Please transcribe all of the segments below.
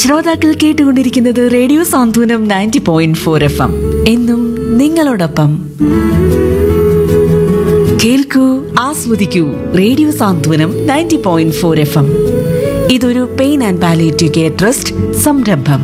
ശ്രോതാക്കൾ കേട്ടുകൊണ്ടിരിക്കുന്നത് radio Santhwanam ninety point four F M എന്നും നിങ്ങളോടൊപ്പം കേൾക്കൂ ആസ്വദിക്കൂ radio Santhwanam ninety point four F M ഇതൊരു pain and palliative care trust സംരംഭം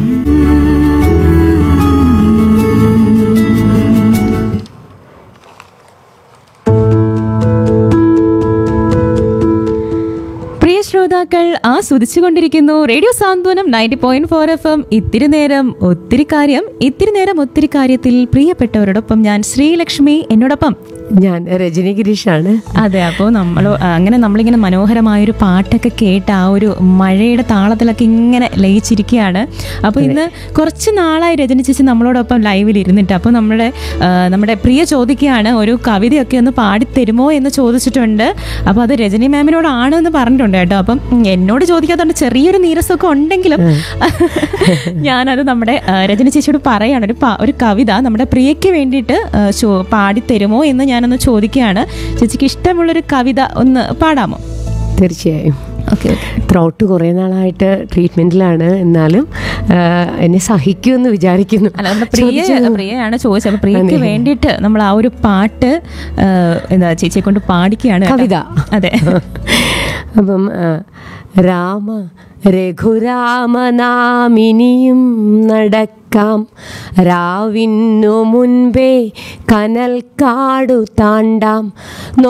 പ്രിയ ശ്രോതാക്കൾ ആസ്വദിച്ചുകൊണ്ടിരിക്കുന്നു radio Santhwanam ninety point four F M ഇത്തിരി നേരം ഒത്തിരി കാര്യം ഇത്തിരി നേരം ഒത്തിരി കാര്യത്തിൽ പ്രിയപ്പെട്ടവരോടൊപ്പം ഞാൻ ശ്രീലക്ഷ്മി എന്നോടൊപ്പം ഞാൻ രജനി ഗിരീഷാണ് അതെ അപ്പോൾ നമ്മൾ അങ്ങനെ നമ്മളിങ്ങനെ മനോഹരമായൊരു പാട്ടൊക്കെ കേട്ട് ആ ഒരു മഴയുടെ താളത്തിലൊക്കെ ഇങ്ങനെ ലയിച്ചിരിക്കുകയാണ് അപ്പോൾ ഇന്ന് കുറച്ച് നാളായി രജനി ചേച്ചി നമ്മളോടൊപ്പം ലൈവിൽ ഇരുന്നിട്ട് അപ്പോൾ നമ്മുടെ ആ, നമ്മുടെ പ്രിയ ചോദിക്കുകയാണ് ഒരു കവിതയൊക്കെ ഒന്ന് പാടിത്തരുമോ എന്ന് ചോദിച്ചിട്ടുണ്ട് അപ്പോൾ അത് രജനി മാമിനോടാണ് എന്ന് പറഞ്ഞിട്ടുണ്ട് കേട്ടോ അപ്പം ഉം, എന്നോട് ചോദിക്കാത്തതുകൊണ്ട് ചെറിയൊരു നീരസമൊക്കെ ഉണ്ടെങ്കിലും ഞാനത് നമ്മുടെ ആ, രജനി ചേച്ചിയോട് പറയാണ് ഒരു പ- ഒരു കവിത നമ്മുടെ പ്രിയയ്ക്ക് വേണ്ടിയിട്ട് ആ, ചോ- പാടിത്തരുമോ എന്ന് ഞാനൊന്ന് ചോദിക്കുകയാണ് ചേച്ചിക്ക് ഇഷ്ടമുള്ളൊരു കവിത ഒന്ന് പാടാമോ തീർച്ചയായും ഓക്കെ ത്രോട്ട് കുറേ നാളായിട്ട് ട്രീറ്റ്മെന്റിലാണ് എന്നാലും ആ, എന്നെ സഹിക്കുമെന്ന് വിചാരിക്കുന്നു അല്ല നമ്മുടെ പ്രിയ ചോദിച്ചത് പ്രിയയാണ് ചോദിച്ചത് അപ്പൊ പ്രിയക്ക് അതെ. വേണ്ടിയിട്ട് നമ്മൾ ആ ഒരു പാട്ട് ആ, എന്താ ചേച്ചിയെ കൊണ്ട് പാടിക്കുകയാണ് കേട്ടോ. കവിത അതെ അപ്പം ആ, രാമ രഘുരാമനാമിനിയും നടക്കാം രാവിന്നു മുൻപേ കനൽ കാടു താണ്ടാം